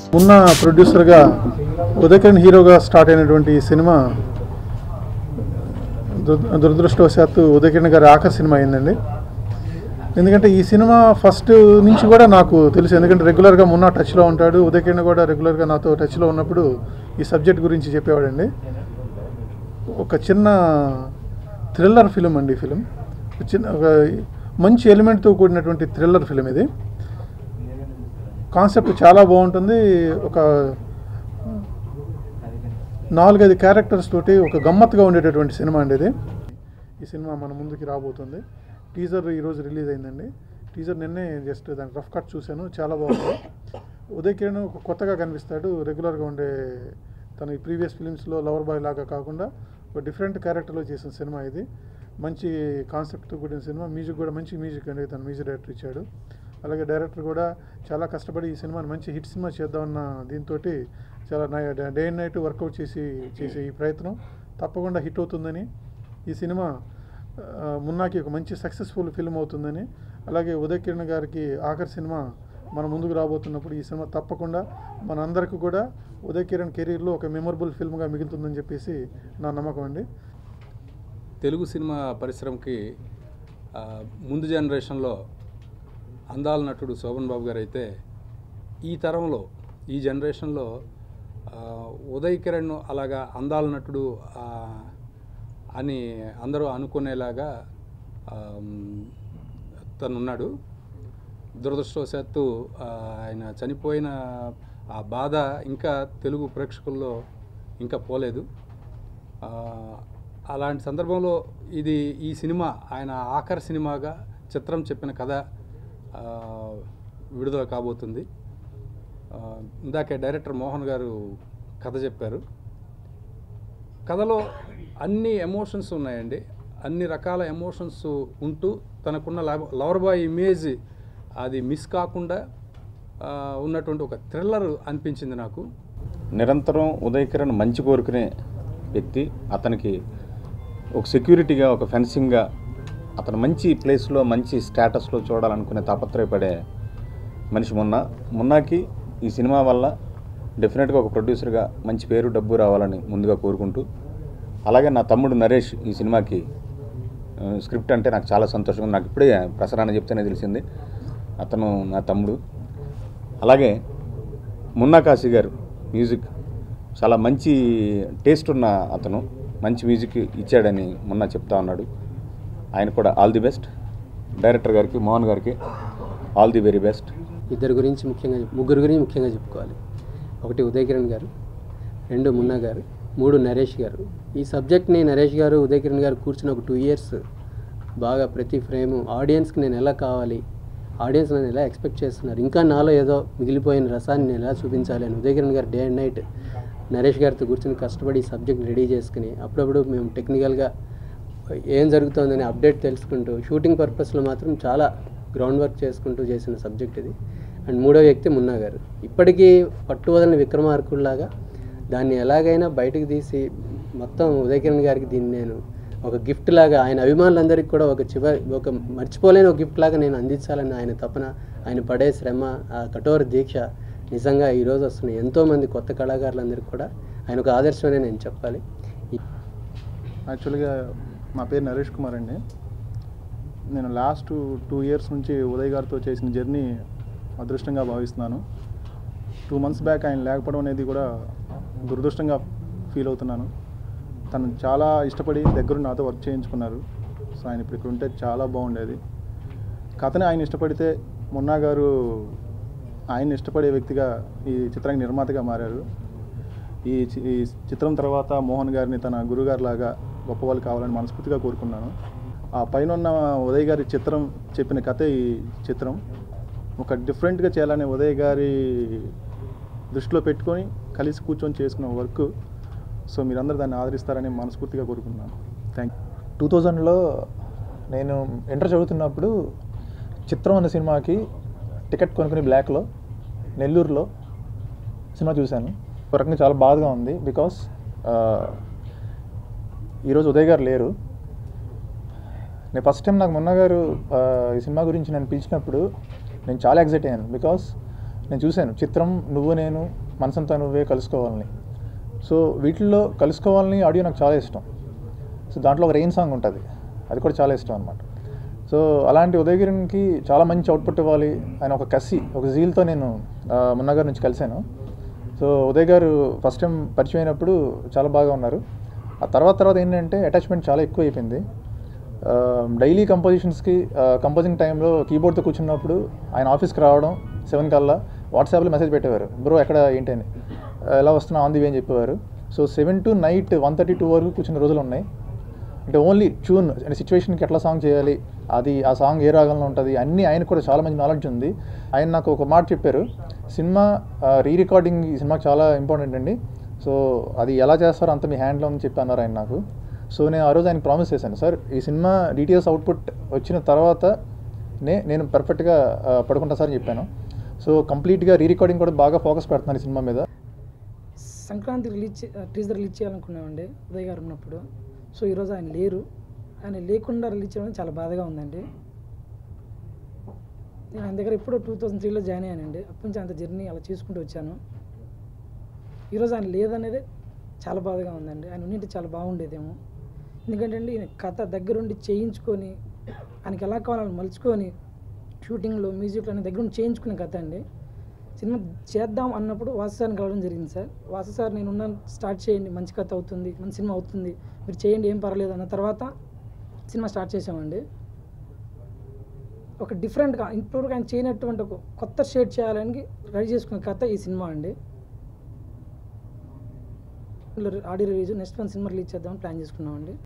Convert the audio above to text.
ఉన్న ప్రొడ్యూసర్గా ఉదయకిరణ్ హీరోగా స్టార్ట్ అయినటువంటి ఈ సినిమా దుర్- దురదృష్టవశాత్తు ఉదయకిరణ్ గారి ఆఖరి సినిమా అయిందండి ఎందుకంటే ఈ సినిమా ఫస్ట్ నుంచి కూడా నాకు తెలుసు ఎందుకంటే రెగ్యులర్గా మున్న టచ్లో ఉంటాడు ఉదయకిరణ్ కూడా రెగ్యులర్గా నాతో టచ్లో ఉన్నప్పుడు ఈ సబ్జెక్ట్ గురించి చెప్పేవాడండి ఒక చిన్న థ్రిల్లర్ ఫిలిం అండి ఈ ఫిలిం ఒక చిన్న ఒక మంచి ఎలిమెంట్తో కూడినటువంటి థ్రిల్లర్ ఫిలిం ఇది కాన్సెప్ట్ చాలా బాగుంటుంది ఒక నాలుగైదు క్యారెక్టర్స్ తోటి ఒక గమ్మత్తుగా ఉండేటటువంటి సినిమా అండి ఇది ఈ సినిమా మన ముందుకి రాబోతుంది టీజర్ ఈరోజు రిలీజ్ అయిందండి టీజర్ నిన్నే జస్ట్ దాని రఫ్ కట్ చూశాను చాలా బాగుంది ఉదయ్ కిరణ్ ఒక కొత్తగా కనిపిస్తాడు రెగ్యులర్గా ఉండే తన ఈ ప్రీవియస్ ఫిలిమ్స్లో లవర్ బాయ్ లాగా కాకుండా ఒక డిఫరెంట్ క్యారెక్టర్లో చేసిన సినిమా ఇది మంచి కాన్సెప్ట్తో కూడిన సినిమా మ్యూజిక్ కూడా మంచి మ్యూజిక్ అండి తన మ్యూజిక్ డైరెక్టర్ ఇచ్చాడు అలాగే డైరెక్టర్ కూడా చాలా కష్టపడి ఈ సినిమాని మంచి హిట్ సినిమా చేద్దామన్న దీంతో చాలా డే అండ్ నైట్ వర్కౌట్ చేసి చేసే ఈ ప్రయత్నం తప్పకుండా హిట్ అవుతుందని ఈ సినిమా ఆ, మున్నాకి ఒక మంచి సక్సెస్ఫుల్ ఫిల్మ్ అవుతుందని అలాగే ఉదయ్ కిరణ్ గారికి ఆఖరి సినిమా మన ముందుకు రాబోతున్నప్పుడు ఈ సినిమా తప్పకుండా మనందరికీ కూడా ఉదయ్ కిరణ్ కెరీర్లో ఒక మెమొరబుల్ ఫిల్మ్గా మిగులుతుందని చెప్పేసి నా నమ్మకం అండి తెలుగు సినిమా పరిశ్రమకి ఆ, ముందు జనరేషన్లో అందాల నటుడు శోభన్ బాబు గారు అయితే ఈ తరంలో ఈ జనరేషన్లో ఆ, ఉదయ్ కిరణ్ అలాగా అందాల నటుడు ఆ, అని అందరూ అనుకునేలాగా ఆ, తనున్నాడు దురదృష్టవశాత్తు ఆ, ఆయన చనిపోయిన ఆ బాధ ఇంకా తెలుగు ప్రేక్షకుల్లో ఇంకా పోలేదు ఆ, అలాంటి సందర్భంలో ఇది ఈ సినిమా ఆయన ఆఖరి సినిమాగా చిత్రం చెప్పిన కథ ఆ, విడుదల కాబోతుంది ఆ, ఇందాకే డైరెక్టర్ మోహన్ గారు కథ చెప్పారు కథలో అన్ని ఎమోషన్స్ ఉన్నాయండి అన్ని రకాల ఎమోషన్స్ ఉంటూ తనకున్న లవ- లవర్ బాయ్ ఇమేజ్ అది మిస్ కాకుండా ఆ, ఉన్నటువంటి ఒక థ్రిల్లర్ అనిపించింది నాకు నిరంతరం ఉదయ్ కిరణ్ మంచి కోరుకునే వ్యక్తి అతనికి ఒక సెక్యూరిటీగా ఒక ఫెన్సింగ్గా అతను మంచి ప్లేస్లో మంచి స్టేటస్లో చూడాలనుకునే తాపత్రయపడే మనిషి మున్నా మున్నాకి ఈ సినిమా వల్ల డెఫినెట్గా ఒక ప్రొడ్యూసర్గా మంచి పేరు డబ్బు రావాలని ముందుగా కోరుకుంటూ అలాగే నా తమ్ముడు నరేష్ ఈ సినిమాకి ఆ, స్క్రిప్ట్ అంటే నాకు చాలా సంతోషంగా ఉంది. నాకు ఇప్పుడే ప్రసరాన చెప్తేనే తెలిసింది అతను నా తమ్ముడు అలాగే మున్నా కాశీ గారు మ్యూజిక్ చాలా మంచి టేస్ట్ ఉన్న అతను మంచి మ్యూజిక్ ఇచ్చాడని మొన్న చెప్తా ఉన్నాడు ఆయన కూడా ఆల్ ది బెస్ట్ డైరెక్టర్ గారికి మోహన్ గారికి ఆల్ ది వెరీ బెస్ట్ ఇద్దరు గురించి ముఖ్యంగా చెప్- ముగ్గురు గురించి ముఖ్యంగా చెప్పుకోవాలి ఒకటి ఉదయ్ కిరణ్ గారు రెండు మున్నా గారు మూడు నరేష్ గారు ఈ సబ్జెక్ట్ని నరేష్ గారు ఉదయ్ కిరణ్ గారు కూర్చుని ఒక టూ ఇయర్స్ బాగా ప్రతి ఫ్రేము ఆడియన్స్కి నేను ఎలా కావాలి ఆడియన్స్ నన్ను ఎలా ఎక్స్పెక్ట్ చేస్తున్నారు ఇంకా నాలో ఏదో మిగిలిపోయిన రసాన్ని నేను ఎలా చూపించాలి అని ఉదయ్ కిరణ్ గారు డే అండ్ నైట్ నరేష్ గారితో కూర్చొని కష్టపడి ఈ సబ్జెక్ట్ రెడీ చేసుకుని అప్పుడప్పుడు మేము టెక్నికల్గా ఏం జరుగుతోందని అప్డేట్ తెలుసుకుంటూ షూటింగ్ పర్పస్లో మాత్రం చాలా గ్రౌండ్ వర్క్ చేసుకుంటూ చేసిన సబ్జెక్ట్ ఇది అండ్ మూడో వ్యక్తి మున్నా గారు ఇప్పటికీ పట్టు వదలని విక్రమార్కుల్లాగా దాన్ని ఎలాగైనా బయటకు తీసి మొత్తం ఉదయ్ కిరణ్ గారికి దీన్ని నేను ఒక గిఫ్ట్ లాగా ఆయన అభిమానులందరికీ కూడా ఒక చివరి ఒక మర్చిపోలేని ఒక గిఫ్ట్ లాగా నేను అందించాలని ఆయన తపన ఆయన పడే శ్రమ ఆ కఠోర దీక్ష నిజంగా ఈరోజు వస్తున్న ఎంతోమంది కొత్త కళాకారులందరికీ కూడా ఆయన ఒక ఆదర్శమనే నేను చెప్పాలి ఈ- యాక్చువల్గా నా పేరు నరేష్ కుమార్ అండి నేను లాస్ట్ టూ ఇయర్స్ నుంచి ఉదయ్ గారితో చేసిన జర్నీ అదృష్టంగా భావిస్తున్నాను టూ మంత్స్ బ్యాక్ ఆయన లేకపోవడం అనేది కూడా దురదృష్టంగా ఫీల్ అవుతున్నాను తను చాలా ఇష్టపడి దగ్గరుండి నాతో వర్క్ చేయించుకున్నారు సో ఆయన ఇప్పుడు ఇక్కడ ఉంటే చాలా బాగుండేది కథని ఆయన ఇష్టపడితే మున్నా గారు ఆయన ఇష్టపడే వ్యక్తిగా ఈ చిత్రానికి నిర్మాతగా మారారు ఈ చి- ఈ చిత్రం తర్వాత మోహన్ గారిని తన గురుగారు లాగా గొప్ప వాళ్ళు కావాలని మనస్ఫూర్తిగా కోరుకున్నాను ఆ పైన ఉన్న ఉదయ్ గారి చిత్రం చెప్పిన కథ ఈ చిత్రం ఒక డిఫరెంట్గా చేయాలనే ఉదయ్ గారి దృష్టిలో పెట్టుకొని కలిసి కూర్చొని చేసుకున్న వర్క్ సో మీరందరూ దాన్ని ఆదరిస్తారని మనస్ఫూర్తిగా కోరుకుంటున్నాను థ్యాంక్ టూ థౌజండ్లో నేను ఇంటర్ చదువుతున్నప్పుడు చిత్రం అనే సినిమాకి టికెట్ కొనుక్కుని బ్లాక్లో నెల్లూరులో సినిమా చూశాను ఒక రకంగా చాలా బాధగా ఉంది బికాస్ ఈరోజు ఉదయ్ గారు లేరు నేను ఫస్ట్ టైం నాకు మొన్న గారు ఆ, ఈ సినిమా గురించి నన్ను పిలిచినప్పుడు నేను చాలా ఎగ్జైట్ అయ్యాను బికాస్ నేను చూశాను చిత్రం నువ్వు నేను మనసంతా నువ్వే కలుసుకోవాలని సో వీటిల్లో కలుసుకోవాలని ఆడియో నాకు చాలా ఇష్టం సో దాంట్లో ఒక రెయిన్ సాంగ్ ఉంటుంది అది కూడా చాలా ఇష్టం అనమాట సో అలాంటి ఉదయగిరికి చాలా మంచి అవుట్పుట్ ఇవ్వాలి ఆయన ఒక కసి ఒక జీల్తో నేను ఆ, మున్నా గారి నుంచి కలిశాను సో ఉదయ్ గారు ఫస్ట్ టైం పరిచయం అయినప్పుడు చాలా బాగా ఉన్నారు ఆ తర్వాత తర్వాత ఏంటంటే అటాచ్మెంట్ చాలా ఎక్కువ అయిపోయింది డైలీ కంపోజిషన్స్కి కంపోజింగ్ టైంలో కీబోర్డ్తో కూర్చున్నప్పుడు ఆయన ఆఫీస్కి రావడం సెవెన్ కల్లా వాట్సాప్లో మెసేజ్ పెట్టేవారు బ్రో ఎక్కడ ఏంటి అని "ఆ, ఎలా వస్తున్నా ఆన్ ది వే అని చెప్పేవారు so seven to night one thirty two వరకు కూర్చున్న రోజులు ఉన్నాయి అంటే ఓన్లీ ట్యూన్ అంటే సిచ్యువేషన్కి ఎట్లా సాంగ్ చేయాలి అది ఆ సాంగ్ ఏ రాగంలో ఉంటుంది అన్నీ ఆయన కూడా చాలా మంచి నాలెడ్జ్ ఉంది ఆయన నాకు ఒక మాట చెప్పారు సినిమా రీ రికార్డింగ్ ఈ సినిమాకి చాలా ఇంపార్టెంట్ అండి సో అది ఎలా చేస్తారో అంత మీ హ్యాండ్లో ఉందని చెప్పి అన్నారు ఆయన నాకు సో నేను ఆ రోజు ఆయన ప్రామిస్ చేశాను సార్ ఈ సినిమా డీటెయిల్స్ అవుట్పుట్ వచ్చిన తర్వాత నే నేను పర్ఫెక్ట్గా పడుకుంటా సార్ అని చెప్పాను సో కంప్లీట్గా రీ రికార్డింగ్ కూడా బాగా ఫోకస్ పెడుతున్నాను ఈ సినిమా మీద సంక్రాంతి రిలీజ్ చే- టీజర్ రిలీజ్ చేయాలనుకున్నామండి ఉదయ్ గారు ఉన్నప్పుడు సో ఈరోజు ఆయన లేరు ఆయన లేకుండా రిలీజ్ చేయడం చాలా బాధగా ఉందండి నేను ఆయన దగ్గర ఎప్పుడో టూ థౌజండ్ త్రీలో జాయిన్ అయ్యానండి అప్పటి నుంచి అంత జర్నీ అలా చేసుకుంటూ వచ్చాను ఈరోజు ఆయన లేదనేది చాలా బాధగా ఉందండి ఆయన ఉన్నింటి చాలా బాగుండేదేమో ఎందుకంటే అండి ఈయన కథ దగ్గరుండి చేయించుకొని ఆయనకి ఎలా కావాలని మలుచుకొని షూటింగ్లో మ్యూజిక్లో అనే దగ్గరుండి చేయించుకునే కథ అండి సినిమా చేద్దాం అన్నప్పుడు వాసు సార్ని కలవడం జరిగింది సార్ వాసు సార్ నేను ఉన్నాను స్టార్ట్ చేయండి మంచి కథ అవుతుంది మంచి సినిమా అవుతుంది మీరు చేయండి ఏం పర్లేదు అన్న తర్వాత సినిమా స్టార్ట్ చేసామండి ఒక డిఫరెంట్గా ఇంతవరకు ఆయన చేయనటువంటి ఒక కొత్త షేడ్ చేయాలని రెడీ చేసుకునే కథ ఈ సినిమా అండి audio release next one cinema release చేద్దామని ప్లాన్ చేసుకున్నామండి